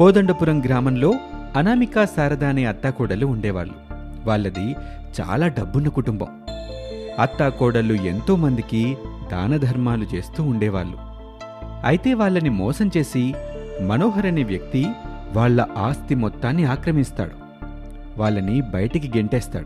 కోదండపురం గ్రామంలో అనామిక శారద అనే అత్తాకోడలు ఉండేవాళ్ళు వాళ్ళది చాలా డబ్బున్న కుటుంబం అత్తాకోడళ్ళు ఎంతో మందికి దాన ధర్మాలు చేస్తూ ఉండేవాళ్ళు అయితే వాళ్ళని మోసం చేసి మనోహర్ అనే వ్యక్తి వాళ్ళ ఆస్తి మొత్తాన్ని ఆక్రమిస్తాడు వాళ్ళని బయటికి గెంటేస్తాడు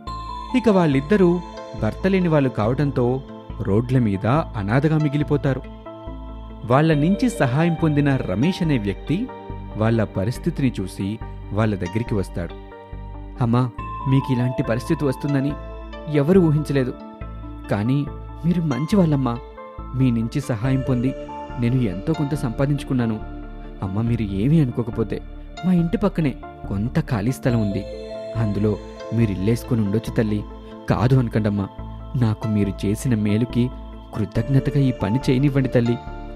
ఇక వాళ్ళిద్దరూ భర్తలేని వాళ్ళు కావడంతో రోడ్ల మీద అనాథగా మిగిలిపోతారు వాళ్ళ నుంచి సహాయం పొందిన రమేష్ అనే వ్యక్తి వాళ్ళ పరిస్థితిని చూసి వాళ్ళ దగ్గరికి వస్తాడు అమ్మా మీకు ఇలాంటి పరిస్థితి వస్తుందని ఎవరు ఊహించలేదు కానీ మీరు మంచి వాళ్ళమ్మా మీ నుంచి సహాయం పొంది నేను ఎంతో కొంత సంపాదించుకున్నాను అమ్మ మీరు ఏమీ అనుకోకపోతే మా ఇంటి పక్కనే కొంత ఖాళీ స్థలం ఉంది అందులో మీరు ఇల్లేసుకొని ఉండొచ్చు తల్లి కాదు అనకండమ్మా నాకు మీరు చేసిన మేలుకి కృతజ్ఞతగా ఈ పని చేయనివ్వండి తల్లి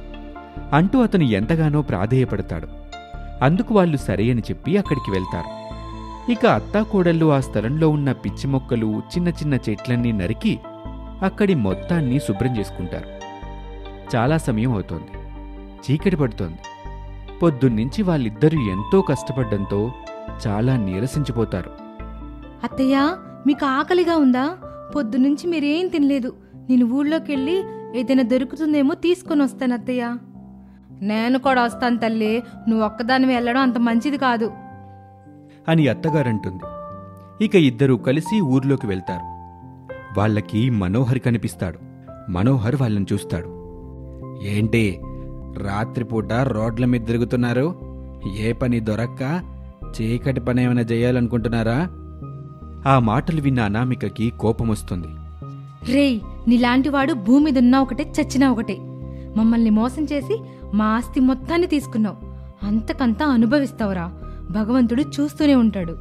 అంటూ అతను ఎంతగానో ప్రాధేయపడతాడు అందుకు వాళ్ళు సరే అని చెప్పి అక్కడికి వెళ్తారు ఇక అత్తాకోడళ్ళు ఆ స్థలంలో ఉన్న పిచ్చి మొక్కలు చిన్న చిన్న చెట్లన్నీ నరికి అక్కడి మొత్తాన్ని శుభ్రం చేసుకుంటారు చాలా సమయం అవుతోంది చీకటి పడుతోంది పొద్దున్నుంచి వాళ్ళిద్దరూ ఎంతో కష్టపడ్డంతో చాలా నీరసించిపోతారు అత్తయ్య మీకు ఆకలిగా ఉందా పొద్దునుంచి మీరేం తినలేదు నేను ఊళ్ళోకి వెళ్ళి ఏదైనా దొరుకుతుందేమో తీసుకొని వస్తాను అత్తయ్య నేను కూడా వస్తాను తల్లి నువ్వు ఒక్కదాని వెళ్ళడం అంత మంచిది కాదు అని అత్తగారంటుంది ఇక ఇద్దరూ కలిసి ఊర్లోకి వెళ్తారు వాళ్ళకి మనోహర్ కనిపిస్తాడు మనోహర్ వాళ్ళని చూస్తాడు ఏంటి రాత్రిపూట రోడ్ల మీద తిరుగుతున్నారు ఏ పని దొరక్క చీకటి పని ఏమైనా చేయాలనుకుంటున్నారా ఆ మాటలు విన్న అనామికకి కోపమొస్తుంది రేయ్ నీలాంటి వాడు భూమి మీద ఉన్నా ఒకటే చచ్చినా ఒకటే మమ్మల్ని మోసం చేసి మా ఆస్తి మొత్తాన్ని తీసుకున్నావు అంతకంతా అనుభవిస్తావురా భగవంతుడు చూస్తూనే ఉంటాడు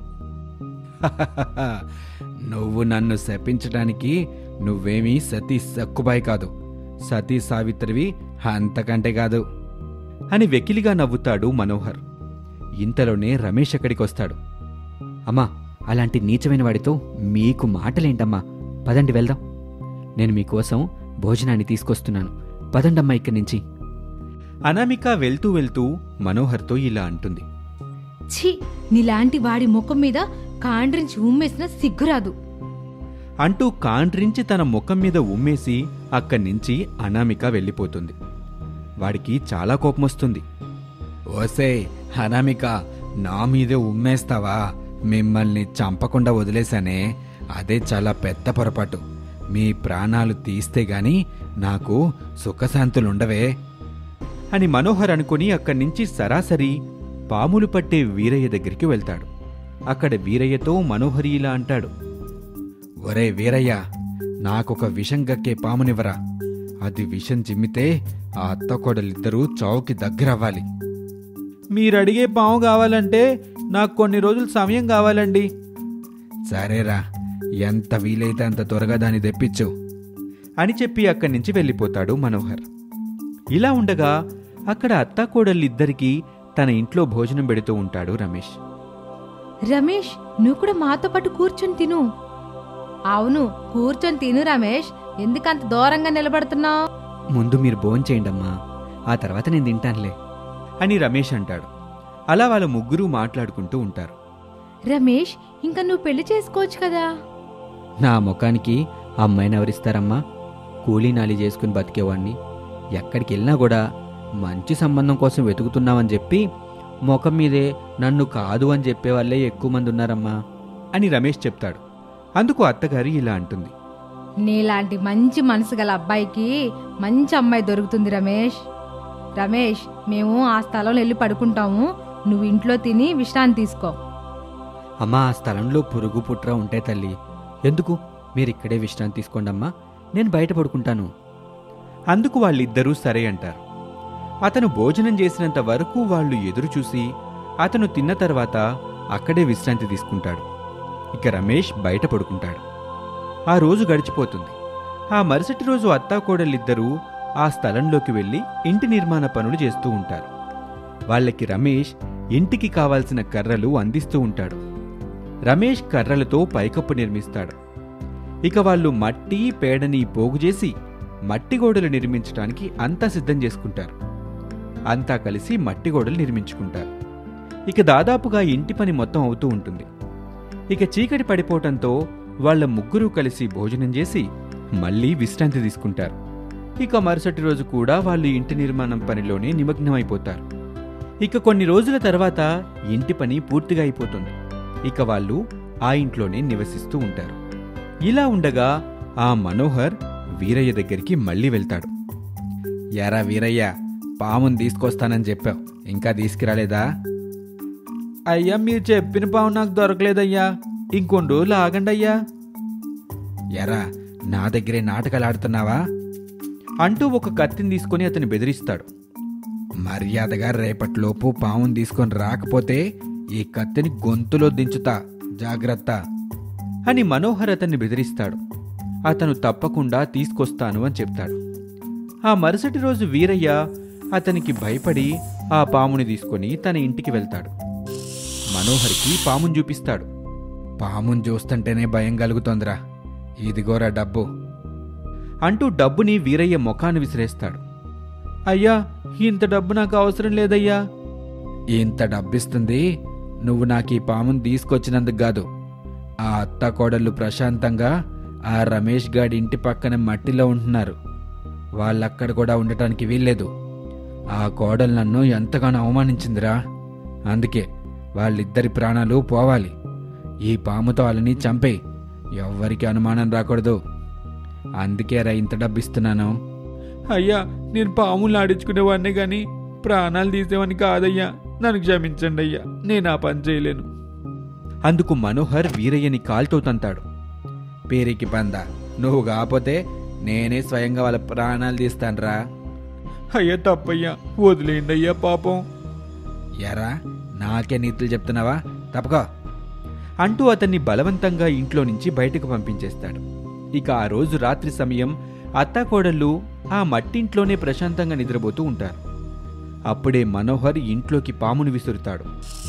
నువ్వు నన్ను శపించడానికి నువ్వేమీ సతీ సక్కుబాయి కాదు సతీ సావిత్రివి అంతకంటే కాదు అని వెకిలిగా నవ్వుతాడు మనోహర్ ఇంతలోనే రమేష్ అక్కడికొస్తాడు అమ్మా అలాంటి నీచమైన వాడితో మీకు మాటలేంటమ్మా పదండి వెళ్దాం నేను మీకోసం భోజనాన్ని తీసుకొస్తున్నాను పదండమ్మా ఇక్కడి నుంచి అనామిక వెళ్తూ వెళ్తూ మనోహర్తో ఇలా అంటుంది ఛీ నీలాంటి వాడి ముఖం మీద కాండ్రించి ఉమ్మేసిన సిగ్గురాదు అంటూ కాండ్రించి తన ముఖం మీద ఉమ్మేసి అక్కడి నుంచి అనామిక వెళ్ళిపోతుంది వాడికి చాలా కోపమొస్తుంది ఓసే అనామిక నా మీదే ఉమ్మేస్తావా మిమ్మల్ని చంపకుండా వదిలేశానే అదే చాలా పెద్ద పొరపాటు మీ ప్రాణాలు తీస్తే గాని నాకు సుఖశాంతులుండవే అని మనోహర్ అనుకుని అక్కడి నుంచి సరాసరి పాములు పట్టే వీరయ్య దగ్గరికి వెళ్తాడు అక్కడ వీరయ్యతో మనోహరి ఇలా అంటాడు ఒరే వీరయ్య నాకొక విషం గక్కే పామునివ్వరా అది విషం చిమ్మితే ఆ అత్తకోడలిద్దరూ చావుకి దగ్గరవ్వాలి మీరడిగే పాము కావాలంటే నాకు కొన్ని రోజులు సమయం కావాలండి సరేరా ఎంత వీలైతే అంత త్వరగా దాన్ని తెప్పించు అని చెప్పి అక్కడి నుంచి వెళ్ళిపోతాడు మనోహర్ ఇలా ఉండగా అక్కడ అత్తాకోడళ్ళిద్దరికీ తన ఇంట్లో భోజనం పెడుతూ ఉంటాడు రమేష్ రమేష్ నువ్వు కూడా మాతో పాటు కూర్చొని తిను అవును కూర్చొని తిను రమేష్ ఎందుకంత దూరంగా నిలబడుతున్నావు ముందు మీరు భోంచేయండమ్మా ఆ తర్వాత నేను తింటానులే అని రమేష్ అంటాడు అలా వాళ్ళ ముగ్గురు మాట్లాడుకుంటూ ఉంటారు రమేష్ ఇంకా నువ్వు పెళ్లి చేసుకోవచ్చు కదా నా ముఖానికి అమ్మాయిని ఎవరిస్తారమ్మా కూలీ నాలి చేసుకుని బతికేవాణ్ణి ఎక్కడికి వెళ్ళినా కూడా మంచి సంబంధం కోసం వెతుకుతున్నామని చెప్పి ముఖం మీదే నన్ను కాదు అని చెప్పేవాళ్ళే ఎక్కువ మంది ఉన్నారమ్మా అని రమేష్ చెప్తాడు అందుకు అత్తగారి ఇలా అంటుంది నీలాంటి మంచి మనసు గల అబ్బాయికి మంచి అమ్మాయి దొరుకుతుంది రమేష్ రమేష్ మేము ఆ స్థలంలో వెళ్ళి పడుకుంటాము నువ్వు ఇంట్లో తిని విశ్రాంతి తీసుకో అమ్మా ఆ స్థలంలో పురుగు పుట్ర ఉంటాయి తల్లి ఎందుకు మీరు ఇక్కడే విశ్రాంతి తీసుకోండమ్మా నేను బయట పడుకుంటాను అందుకు వాళ్ళిద్దరూ సరే అంటారు అతను భోజనం చేసినంత వరకు వాళ్ళు ఎదురు చూసి అతను తిన్న తర్వాత అక్కడే విశ్రాంతి తీసుకుంటాడు ఇక రమేష్ బయట పడుకుంటాడు ఆ రోజు గడిచిపోతుంది ఆ మరుసటి రోజు అత్తాకోడలిద్దరూ ఆ స్థలంలోకి వెళ్లి ఇంటి నిర్మాణ పనులు చేస్తూ ఉంటారు వాళ్ళకి రమేష్ ఇంటికి కావాల్సిన కర్రలు అందిస్తూ ఉంటాడు రమేష్ కర్రలతో పైకప్పు నిర్మిస్తాడు ఇక వాళ్ళు మట్టి పేడని పోగు చేసి మట్టి గోడలు నిర్మించడానికి అంతా సిద్ధం చేసుకుంటారు అంతా కలిసి మట్టి గోడలు నిర్మించుకుంటారు ఇక దాదాపుగా ఇంటి పని మొత్తం అవుతూ ఉంటుంది ఇక చీకటి పడిపోవటంతో వాళ్ళ ముగ్గురు కలిసి భోజనం చేసి మళ్ళీ విశ్రాంతి తీసుకుంటారు ఇక మరుసటి రోజు కూడా వాళ్ళు ఇంటి నిర్మాణం పనిలోనే నిమగ్నమైపోతారు ఇక కొన్ని రోజుల తర్వాత ఇంటి పని పూర్తిగా అయిపోతుంది ఇక వాళ్ళు ఆ ఇంట్లోనే నివసిస్తూ ఉంటారు ఇలా ఉండగా ఆ మనోహర్ వీరయ్య దగ్గరికి మళ్ళీ వెళ్తాడు యారా వీరయ్య పాముని తీసుకొస్తానని చెప్పావు ఇంకా తీసుకురాలేదా అయ్యా మీరు చెప్పిన పాము నాకు దొరకలేదయ్యా ఇంకొన్ని రోజులు ఆగండి అయ్యా ఎరా నా దగ్గరే నాటకాలు ఆడుతున్నావా అంటూ ఒక కత్తిని తీసుకొని అతన్ని బెదిరిస్తాడు మర్యాదగా రేపటిలోపు పాముని తీసుకొని రాకపోతే ఈ కత్తిని గొంతులో దించుతా జాగ్రత్త అని మనోహర్ అతన్ని బెదిరిస్తాడు అతను తప్పకుండా తీసుకొస్తాను అని చెప్తాడు ఆ మరుసటి రోజు వీరయ్య అతనికి భయపడి ఆ పాముని తీసుకొని తన ఇంటికి వెళ్తాడు మనోహర్కి పాముని చూపిస్తాడు పాముని చూస్తుంటేనే భయం కలుగుతోందిరా ఇదిగోరా డబ్బు అంటూ డబ్బుని వీరయ్య ముఖాన్ని విసిరేస్తాడు అయ్యా ఇంత డబ్బు నాకు అవసరం లేదయ్యా ఇంత డబ్బిస్తుంది నువ్వు నాకు ఈ పాముని తీసుకొచ్చినందుకు కాదు ఆ అత్త కోడళ్ళు ప్రశాంతంగా ఆ రమేష్ గాడి ఇంటి పక్కన మట్టిలో ఉంటున్నారు వాళ్ళక్కడ కూడా ఉండటానికి వీల్లేదు ఆ కోడలు నన్ను ఎంతగానో అవమానించిందిరా అందుకే వాళ్ళిద్దరి ప్రాణాలు పోవాలి ఈ పాముతో వాళ్ళని చంపే ఎవ్వరికి అనుమానం రాకూడదు అందుకే రా ఇంత డబ్బిస్తున్నాను అయ్యా నేను పాములు ఆడించుకునేవాడినే గాని ప్రాణాలు తీసేవాడిని కాదయ్యా నన్ను క్షమించండి అయ్యా నేను ఆ పని చేయలేను అందుకు మనోహర్ వీరయ్యని కాల్తో తంతాడు పేరికి పంద నువ్వు కాకపోతే నేనే స్వయంగా వాళ్ళ ప్రాణాలు తీస్తాన్రా అయ్యా తప్పయ్యా వదిలేయండి అయ్యా పాపం ఎరా నాకే నీతులు చెప్తున్నావా తప్పకో అంటూ అతన్ని బలవంతంగా ఇంట్లో నుంచి బయటకు పంపించేస్తాడు ఇక ఆ రోజు రాత్రి సమయం అత్తాకోడళ్ళు ఆ మట్టింట్లోనే ప్రశాంతంగా నిద్రపోతూ ఉంటారు అప్పుడే మనోహర్ ఇంట్లోకి పామును విసురుతాడు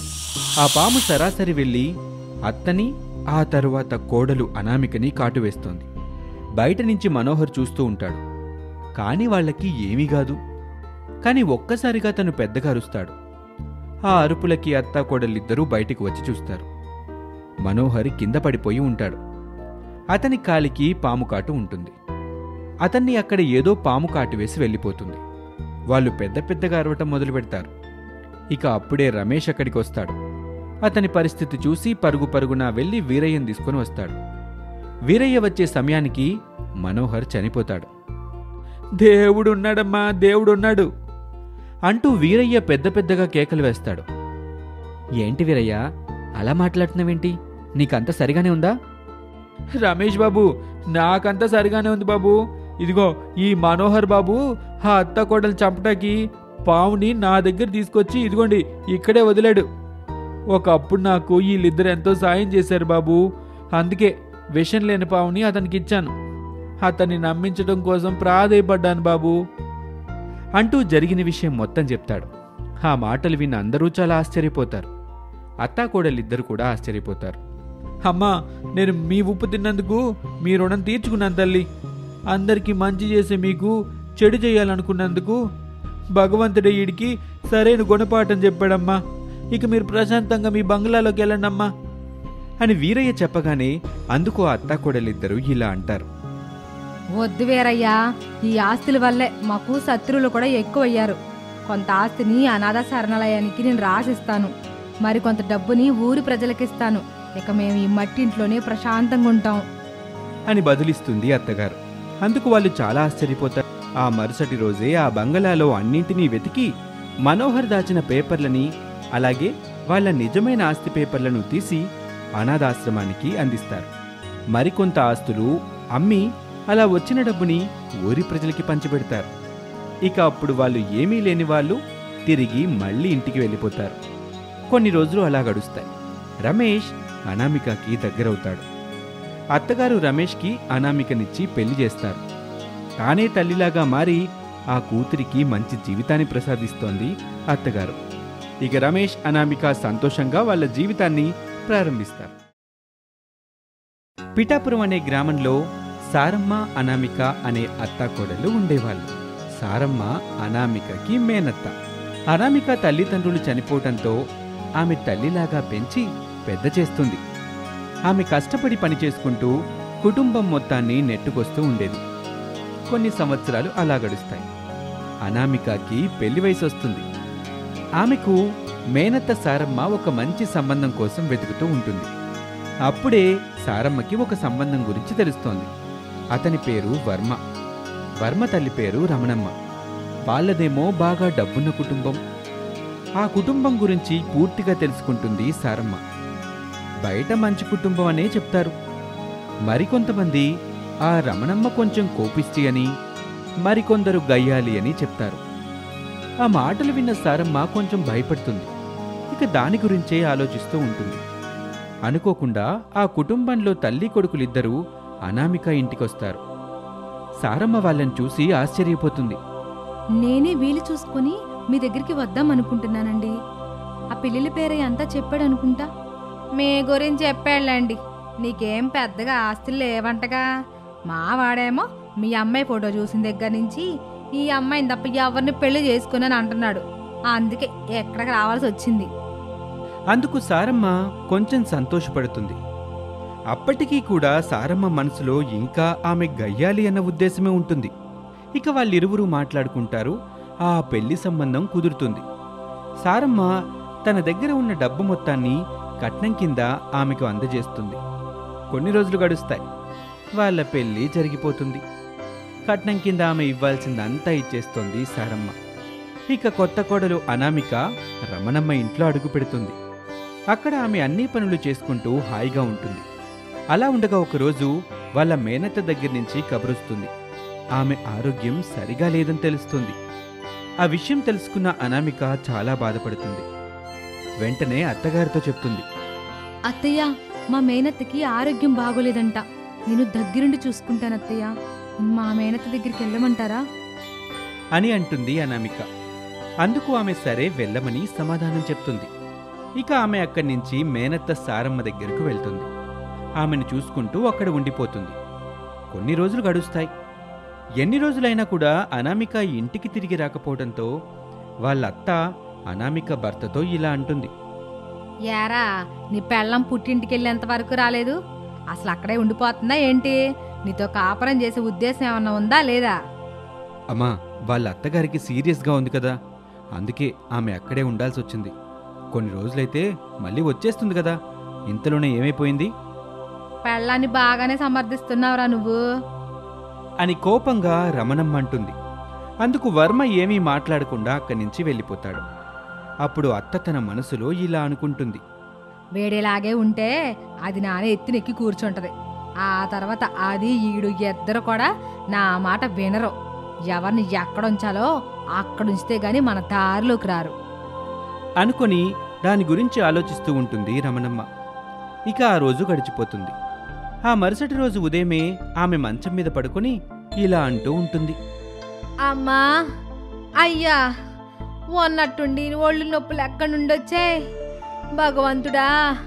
ఆ పాము సరాసరి వెళ్ళి అత్తని ఆ తరువాత కోడలు అనామికని కాటువేస్తోంది బయట నుంచి మనోహర్ చూస్తూ ఉంటాడు కాని వాళ్ళకి ఏమీ కాదు కాని ఒక్కసారిగా తను పెద్దగా అరుస్తాడు ఆ అరుపులకి అత్త కోడలిద్దరూ బయటికి వచ్చి చూస్తారు మనోహర్ కింద పడిపోయి ఉంటాడు అతని కాలికి పాము కాటు ఉంటుంది అతన్ని అక్కడ ఏదో పాము కాటు వేసి వెళ్ళిపోతుంది వాళ్ళు పెద్ద పెద్దగా అరవటం మొదలు పెడతారు ఇక అప్పుడే రమేష్ అక్కడికి వస్తాడు అతని పరిస్థితి చూసి పరుగు పరుగున వెళ్ళి వీరయ్యను తీసుకొని వస్తాడు వీరయ్య వచ్చే సమయానికి మనోహర్ చనిపోతాడు దేవుడున్నాడమ్మా దేవుడున్నాడు అంటూ వీరయ్య పెద్ద పెద్దగా కేకలు వేస్తాడు ఏంటి వీరయ్య అలా మాట్లాడుతున్నావేంటి నీకంత సరిగానే ఉందా రమేష్ బాబు నాకంతా సరిగానే ఉంది బాబు ఇదిగో ఈ మనోహర్ బాబు ఆ అత్త కోడలు చంపటాకి పావుని నా దగ్గర తీసుకొచ్చి ఇదిగోండి ఇక్కడే వదిలాడు ఒకప్పుడు నాకు వీళ్ళిద్దరు ఎంతో సాయం చేశారు బాబు అందుకే విషం లేని పావుని అతనికి ఇచ్చాను అతన్ని నమ్మించడం కోసం ప్రాధేయపడ్డాను బాబు అంటూ జరిగిన విషయం మొత్తం చెప్తాడు ఆ మాటలు విన్న అందరూ చాలా ఆశ్చర్యపోతారు అత్తాకోడలిద్దరు కూడా ఆశ్చర్యపోతారు అమ్మా నేను మీ ఉప్పు తిన్నందుకు మీ రుణం తీర్చుకున్నాను తల్లి అందరికీ మంచి చేసే మీకు చెడు చేయాలనుకున్నందుకు భగవంతుడే వీడికి సరైన గుణపాఠం చెప్పాడమ్మా ఇక మీరు ప్రశాంతంగా మీ బంగ్లాలోకి వెళ్ళండి అమ్మా అని వీరయ్య చెప్పగానే అందుకు ఆ అత్తాకోడలిద్దరూ ఇలా అంటారు వద్దు వీరయ్యా ఈ ఆస్తుల వల్లే మాకు శత్రువులు కూడా ఎక్కువయ్యారు కొంత ఆస్తిని అనాథ శరణాలయానికి నేను రాసిస్తాను మరి కొంత డబ్బుని ఊరి ప్రజలకిస్తాను ఇక మేము ఈ మట్టింట్లోనే ప్రశాంతంగా ఉంటాం అని బదులిస్తుంది అత్తగారు అందుకు వాళ్ళు చాలా ఆశ్చర్యపోతారు ఆ మరుసటి రోజే ఆ బంగళాలో అన్నింటినీ వెతికి మనోహర్ దాచిన పేపర్లని అలాగే వాళ్ళ నిజమైన ఆస్తి పేపర్లను తీసి అనాథాశ్రమానికి అందిస్తారు మరికొంత ఆస్తులు అమ్మి అలా వచ్చిన డబ్బుని ఊరి ప్రజలకి పంచిపెడతారు ఇక అప్పుడు వాళ్ళు ఏమీ లేని వాళ్ళు తిరిగి మళ్ళీ ఇంటికి వెళ్ళిపోతారు కొన్ని రోజులు అలా గడుస్తాయి రమేష్ అనామికకి దగ్గరవుతాడు అత్తగారు రమేష్కి అనామికనిచ్చి పెళ్లి చేస్తారు తానే తల్లిలాగా మారి ఆ కూతురికి మంచి జీవితాన్ని ప్రసాదిస్తోంది అత్తగారు ఇక రమేష్ అనామిక సంతోషంగా వాళ్ళ జీవితాన్ని ప్రారంభిస్తారు పిఠాపురం అనే గ్రామంలో సారమ్మ అనామిక అనే అత్తాకోడళ్ళు ఉండేవాళ్ళు సారమ్మ అనామికకి మేనత్త అనామిక తల్లిదండ్రులు చనిపోవటంతో ఆమె తల్లిలాగా పెంచి పెద్ద చేస్తుంది ఆమె కష్టపడి పని చేసుకుంటూ కుటుంబం మొత్తాన్ని నెట్టుకొస్తూ ఉండేది కొన్ని సంవత్సరాలు అలా గడుస్తాయి అనామికకి పెళ్లి వయసు వస్తుంది ఆమెకు మేనత్త సారమ్మ ఒక మంచి సంబంధం కోసం వెతుకుతూ ఉంటుంది అప్పుడే సారమ్మకి ఒక సంబంధం గురించి తెలుస్తోంది అతని పేరు వర్మ వర్మ తల్లి పేరు రమణమ్మ వాళ్ళదేమో బాగా డబ్బున్న కుటుంబం ఆ కుటుంబం గురించి పూర్తిగా తెలుసుకుంటుంది సారమ్మ బయట మంచి కుటుంబం అనే చెప్తారు మరికొంతమంది ఆ రమణమ్మ కొంచెం కోపిష్టి అని మరికొందరు గయ్యాలి అని చెప్తారు ఆ మాటలు విన్న సారమ్మ కొంచెం భయపడుతుంది ఇక దాని గురించే ఆలోచిస్తూ ఉంటుంది అనుకోకుండా ఆ కుటుంబంలో తల్లి కొడుకులిద్దరూ అనామిక ఇంటికొస్తారు సారమ్మ వాళ్ళని చూసి ఆశ్చర్యపోతుంది నేనే వీలు చూసుకొని మీ దగ్గరికి వద్దాం అనుకుంటున్నానండి ఆ పిల్లల పేరే అంతా చెప్పాడు అనుకుంటా మీ గురించి చెప్పాడులేండి నీకేం పెద్దగా ఆస్తులు లేవంటగా మా వాడేమో మీ అమ్మాయి ఫోటో చూసిన దగ్గర నుంచి ఈ అమ్మాయిని తప్ప ఎవరిని పెళ్లి చేసుకుని అంటున్నాడు అందుకే ఎక్కడికి రావాల్సి వచ్చింది అందుకు సారమ్మ కొంచెం సంతోషపడుతుంది అప్పటికీ కూడా సారమ్మ మనసులో ఇంకా ఆమె గయ్యాలి అన్న ఉద్దేశమే ఉంటుంది ఇక వాళ్ళిరువురు మాట్లాడుకుంటారు ఆ పెళ్లి సంబంధం కుదురుతుంది సారమ్మ తన దగ్గర ఉన్న డబ్బు మొత్తాన్ని కట్నం కింద ఆమెకు అందజేస్తుంది కొన్ని రోజులు గడుస్తాయి వాళ్ళ పెళ్లి జరిగిపోతుంది కట్నం కింద ఆమె ఇవ్వాల్సిందంతా ఇచ్చేస్తోంది సారమ్మ ఇక కొత్త కోడలు అనామిక రమణమ్మ ఇంట్లో అడుగు పెడుతుంది అక్కడ ఆమె అన్ని పనులు చేసుకుంటూ హాయిగా ఉంటుంది అలా ఉండగా ఒకరోజు వాళ్ళ మేనత్త దగ్గర నుంచి కబురుస్తుంది ఆమె ఆరోగ్యం సరిగా లేదని తెలుస్తుంది ఆ విషయం తెలుసుకున్న అనామిక చాలా బాధపడుతుంది వెంటనే అత్తగారితో చెప్తుంది అత్తయ్య మా మేనత్తకి ఆరోగ్యం బాగోలేదంట నేను దగ్గరుండి చూసుకుంటాను అత్తయ్య మా మేనత్త దగ్గరికి వెళ్ళమంటారా అని అంటుంది అనామిక అందుకు ఆమె సరే వెళ్ళమని సమాధానం చెప్తుంది ఇక ఆమె అక్కడి నుంచి మేనత్త సారమ్మ దగ్గరకు వెళ్తుంది ఆమెను చూసుకుంటూ అక్కడ ఉండిపోతుంది కొన్ని రోజులు గడుస్తాయి ఎన్ని రోజులైనా కూడా అనామిక ఇంటికి తిరిగి రాకపోవడంతో వాళ్ళ అత్త అనామిక భర్తతో ఇలా అంటుంది యారా నీ పెళ్ళం పుట్టింటికి వెళ్ళేంత వరకు రాలేదు అసలు అక్కడే ఉండిపోతుందా ఏంటి నీతో కాపురం చేసే ఉద్దేశం ఏమన్నా ఉందా లేదా అమ్మా వాళ్ళ అత్తగారికి సీరియస్గా ఉంది కదా అందుకే ఆమె అక్కడే ఉండాల్సి వచ్చింది కొన్ని రోజులైతే మళ్ళీ వచ్చేస్తుంది కదా ఇంతలోనే ఏమైపోయింది పెళ్ళాన్ని బాగానే సమర్థిస్తున్నావురా నువ్వు అని కోపంగా రమణమ్మ అంటుంది అందుకు వర్మ ఏమీ మాట్లాడకుండా అక్కడి నుంచి వెళ్ళిపోతాడు అప్పుడు అత్త తన మనసులో ఇలా అనుకుంటుంది వేడేలాగే ఉంటే అది నానే ఎత్తినెక్కి కూర్చుంటది ఆ తర్వాత అది ఈడు ఇద్దరు కూడా నా మాట వినరు ఎవరిని ఎక్కడుంచాలో అక్కడుంచితే గాని మన దారిలోకి రారు అనుకొని దాని గురించి ఆలోచిస్తూ ఉంటుంది రమణమ్మ ఇక ఆ రోజు గడిచిపోతుంది ఆ మరుసటి రోజు ఉదయమే ఆమె మంచం మీద పడుకొని ఇలా అంటూ ఉంటుంది అమ్మా అయ్యా ఉన్నట్టుండి ఒళ్ళు నొప్పులు ఎక్కడి నుండి వచ్చే భగవంతుడా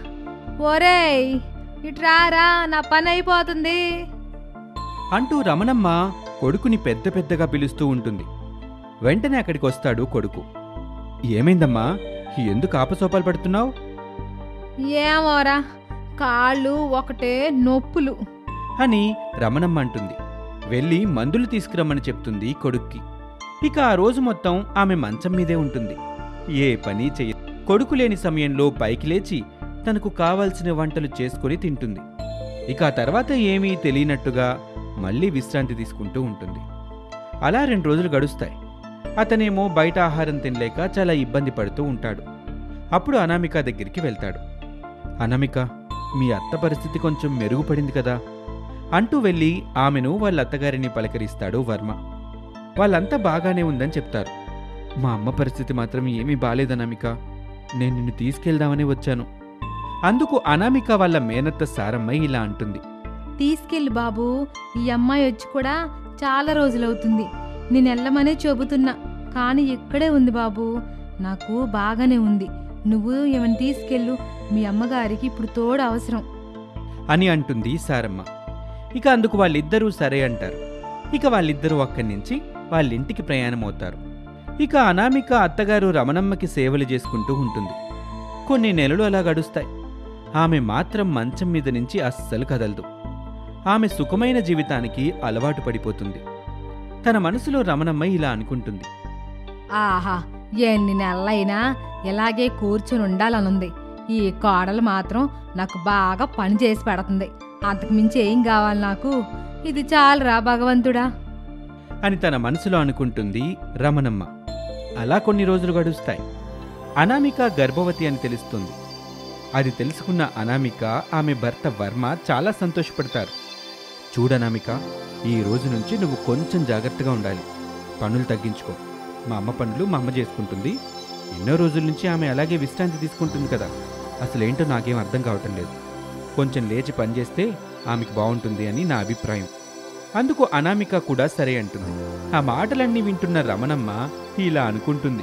ఒరేయ్ ఇట్రారా నా పని అయిపోతుంది అంటూ రమణమ్మ కొడుకుని పెద్ద పెద్దగా పిలుస్తూ ఉంటుంది వెంటనే అక్కడికి వస్తాడు కొడుకు ఏమైందమ్మా ఎందుకు ఆపసోపాలు పడుతున్నావు ఏమోరా కాళ్ళు ఒకటే నొప్పులు అని రమణమ్మ అంటుంది వెళ్ళి మందులు తీసుకురమ్మని చెప్తుంది కొడుక్కి ఇక ఆ రోజు మొత్తం ఆమె మంచం మీదే ఉంటుంది ఏ పని చెయ్య కొడుకు లేని సమయంలో పైకి లేచి తనకు కావాల్సిన వంటలు చేసుకొని తింటుంది ఇక ఆ తర్వాత ఏమీ తెలియనట్టుగా మళ్ళీ విశ్రాంతి తీసుకుంటూ ఉంటుంది అలా రెండు రోజులు గడుస్తాయి అతనేమో బయట ఆహారం తినలేక చాలా ఇబ్బంది పడుతూ ఉంటాడు అప్పుడు అనామిక దగ్గరికి వెళ్తాడు అనామిక మీ అత్త పరిస్థితి కొంచెం మెరుగుపడింది కదా అంటూ వెళ్ళి ఆమెను వాళ్ళ అత్తగారిని పలకరిస్తాడు వర్మ వాళ్ళంతా బాగానే ఉందని చెప్తారు మా అమ్మ పరిస్థితి మాత్రం ఏమీ బాలేదనామిక నేను నిన్ను తీసుకెళ్దామని వచ్చాను అందుకు అనామిక వాళ్ళ మేనత్త సారమ్మ ఇలా అంటుంది తీసుకెళ్ళి బాబు ఈ అమ్మాయి వచ్చి కూడా చాలా రోజులవుతుంది నేను వెళ్ళమనే చెబుతున్నా కానీ ఇక్కడే ఉంది బాబు నాకు బాగానే ఉంది నువ్వు ఏమైనా తీసుకెళ్ళు మీ అమ్మగారికి ఇప్పుడు తోడు అవసరం అని అంటుంది సారమ్మ ఇక అందుకు వాళ్ళిద్దరూ సరే అంటారు ఇక వాళ్ళిద్దరూ అక్కడి నుంచి వాళ్ళింటికి ప్రయాణమవుతారు ఇక అనామిక అత్తగారు రమణమ్మకి సేవలు చేసుకుంటూ ఉంటుంది కొన్ని నెలలు అలా గడుస్తాయి ఆమె మాత్రం మంచం మీద నుంచి అస్సలు కదలదు ఆమె సుఖమైన జీవితానికి అలవాటు పడిపోతుంది తన మనసులో రమణమ్మ ఇలా అనుకుంటుంది ఆహా ఎన్ని నెలలైనా ఇలాగే కూర్చుని ఉండాలనుంది ఈ కోడలు మాత్రం నాకు బాగా పని చేసి పెడుతుంది అంతకు మించి ఏం కావాలి నాకు ఇది చాలురా భగవంతుడా అని తన మనసులో అనుకుంటుంది రమణమ్మ అలా కొన్ని రోజులు గడుస్తాయి అనామిక గర్భవతి అని తెలుస్తుంది అది తెలుసుకున్న అనామిక ఆమె భర్త వర్మ చాలా సంతోషపడతారు చూడనామిక ఈ రోజు నుంచి నువ్వు కొంచెం జాగ్రత్తగా ఉండాలి పనులు తగ్గించుకో మా అమ్మ పనులు మా అమ్మ చేసుకుంటుంది ఎన్నో రోజుల నుంచి ఆమె అలాగే విశ్రాంతి తీసుకుంటుంది కదా అసలేంటో నాకేం అర్థం కావటం లేదు కొంచెం లేచి పనిచేస్తే ఆమెకి బాగుంటుంది అని నా అభిప్రాయం అందుకు అనామిక కూడా సరే అంటుంది ఆ మాటలన్నీ వింటున్న రమణమ్మ ఇలా అనుకుంటుంది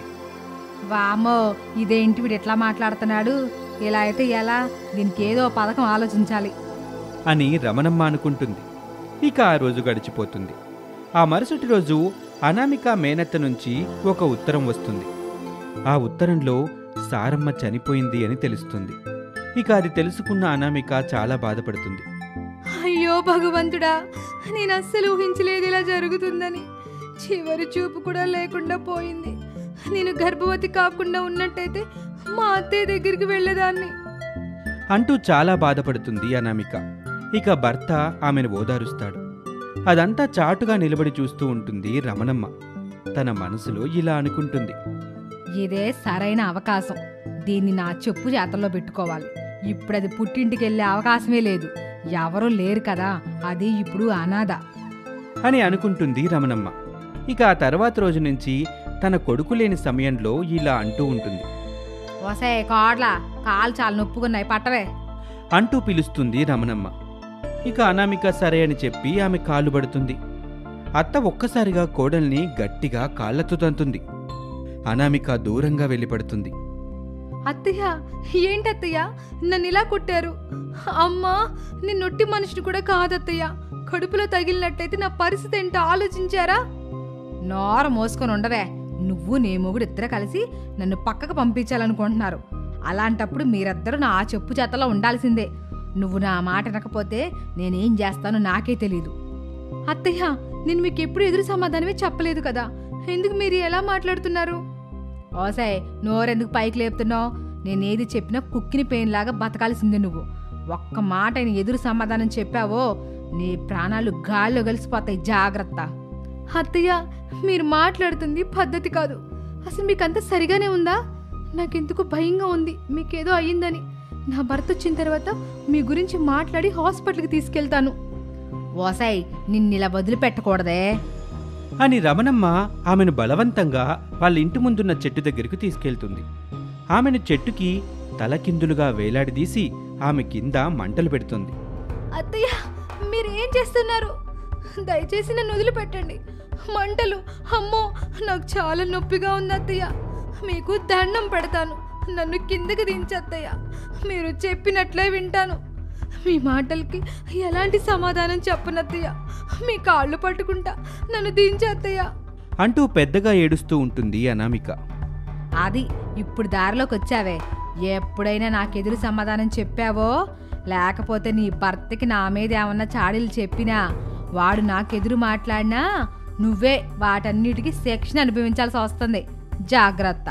వామో ఇదేంటి వీడు ఎట్లా మాట్లాడుతున్నాడు ఇలా అయితే ఎలా దీనికి ఏదో పథకం ఆలోచించాలి అని రమణమ్మ అనుకుంటుంది ఇక ఆ రోజు గడిచిపోతుంది ఆ మరుసటి రోజు అనామిక మేనత్త నుంచి ఒక ఉత్తరం వస్తుంది ఆ ఉత్తరంలో సారమ్మ చనిపోయింది అని తెలుస్తుంది ఇక అది తెలుసుకున్న అనామిక చాలా బాధపడుతుంది అయ్యో భగవంతుడా నేను అస్సలు ఊహించలేదు ఇలా జరుగుతుందని చివరి చూపు కూడా లేకుండా పోయింది నేను గర్భవతి కాకుండా ఉన్నట్టయితే మా అత్తయ్య దగ్గరికి వెళ్ళేదాన్ని అంటూ చాలా బాధపడుతుంది అనామిక ఇక భర్త ఆమెను ఓదారుస్తాడు అదంతా చాటుగా నిలబడి చూస్తూ ఉంటుంది రమణమ్మ తన మనసులో ఇలా అనుకుంటుంది ఇదే సరైన అవకాశం దీన్ని నా చెప్పు చేతల్లో పెట్టుకోవాలి ఇప్పుడు అది పుట్టింటికి వెళ్ళే అవకాశమే లేదు ఎవరూ లేరు కదా అది ఇప్పుడు అనాథ అని అనుకుంటుంది రమణమ్మ ఇక ఆ తర్వాత రోజు నుంచి తన కొడుకు లేని సమయంలో ఇలా అంటూ ఉంటుంది వసే కోడ్ల కాలు చాలా నొప్పుకున్నాయి పట్టవే అంటూ పిలుస్తుంది రమణమ్మ ఇక అనామిక సరే అని చెప్పి ఆమె కాళ్ళు పడుతుంది అత్త ఒక్కసారిగా కోడల్ని గట్టిగా కాళ్లతో తంతుంది అనామిక దూరంగా వెళ్ళిపడుతుంది అత్తయ్య ఏంటి అత్తయ్య నన్ను ఇలా కొట్టారు అమ్మా నేను నొట్టి మనిషిని కూడా కాదత్తయ్య కడుపులో తగిలినట్టయితే నా పరిస్థితి ఏంటో ఆలోచించారా నోర మోసుకొని ఉండవే నువ్వు నీ మొగుడు ఇద్దరు కలిసి నన్ను పక్కకు పంపించాలనుకుంటున్నారు అలాంటప్పుడు మీరిద్దరూ నా చెప్పు చేతలో ఉండాల్సిందే నువ్వు నా మాట వినకపోతే నేనేం చేస్తానో నాకే తెలీదు అత్తయ్య నేను మీకు ఎప్పుడు ఎదురు సమాధానమే చెప్పలేదు కదా ఎందుకు మీరు ఎలా మాట్లాడుతున్నారు ఓసాయ్ నోరెందుకు పైకి లేపుతున్నావు నేనేది చెప్పినా కుక్కిని పెయిన్లాగా బతకాల్సిందే నువ్వు ఒక్క మాట ఆయన ఎదురు సమాధానం చెప్పావో నీ ప్రాణాలు గాల్లో కలిసిపోతాయి జాగ్రత్త అత్తయ్య మీరు మాట్లాడుతుంది పద్ధతి కాదు అసలు మీకంతా సరిగానే ఉందా నాకెందుకు భయంగా ఉంది మీకేదో అయ్యిందని నా భర్త వచ్చిన తర్వాత మీ గురించి మాట్లాడి హాస్పిటల్కి తీసుకెళ్తాను ఓసాయ్ నిన్నిలా వదిలిపెట్టకూడదే అని రమణమ్మ ఆమెను బలవంతంగా వాళ్ళ ఇంటి ముందున్న చెట్టు దగ్గరకు తీసుకెళ్తుంది ఆమెను చెట్టుకి తలకిందులుగా వేలాడదీసి ఆమె కింద మంటలు పెడుతుంది అత్తయ్య మీరు ఏం చేస్తున్నారు దయచేసి నన్ను వదిలిపెట్టండి మంటలు అమ్మో నాకు చాలా నొప్పిగా ఉంది అత్తయ్య మీకు దండం పెడతాను నన్ను కిందకి దించత్తయ్య మీరు చెప్పినట్లే వింటాను మీ మాటలకి ఎలాంటి సమాధానం చెప్పనత్తయ్య మీ కాళ్ళు పట్టుకుంటా నన్ను దించత్తయ్య అంటూ పెద్దగా ఏడుస్తూ ఉంటుంది అనామిక అది ఇప్పుడు దారిలోకి వచ్చావే ఎప్పుడైనా నాకెదురు సమాధానం చెప్పావో లేకపోతే నీ భర్తకి నా మీద ఏమన్నా చాడీలు చెప్పినా వాడు నాకెదురు మాట్లాడినా నువ్వే వాటన్నిటికీ శిక్షణ అనుభవించాల్సి వస్తుంది జాగ్రత్త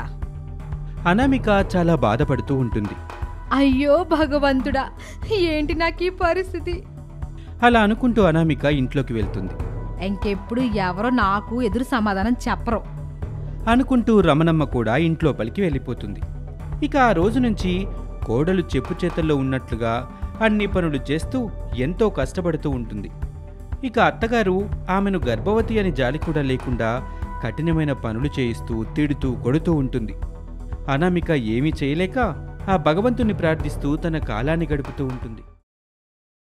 అనామిక చాలా బాధపడుతూ ఉంటుంది అయ్యో భగవంతుడా ఏంటి నాకు ఈ పరిస్థితి అలా అనుకుంటూ అనామిక ఇంట్లోకి వెళ్తుంది ఇంకెప్పుడు ఎవరో నాకు ఎదురు సమాధానం చెప్పరు అనుకుంటూ రమణమ్మ కూడా ఇంట్లోపలికి వెళ్ళిపోతుంది ఇక ఆ రోజు నుంచి కోడలు చెప్పు చేతల్లో ఉన్నట్లుగా అన్ని పనులు చేస్తూ ఎంతో కష్టపడుతూ ఉంటుంది ఇక అత్తగారు ఆమెను గర్భవతి అని జాలి కూడా లేకుండా కఠినమైన పనులు చేయిస్తూ తిడుతూ కొడుతూ ఉంటుంది అనామిక ఏమీ చేయలేక ఆ భగవంతుని ప్రార్థిస్తూ తన కాలాన్ని గడుపుతూ ఉంటుంది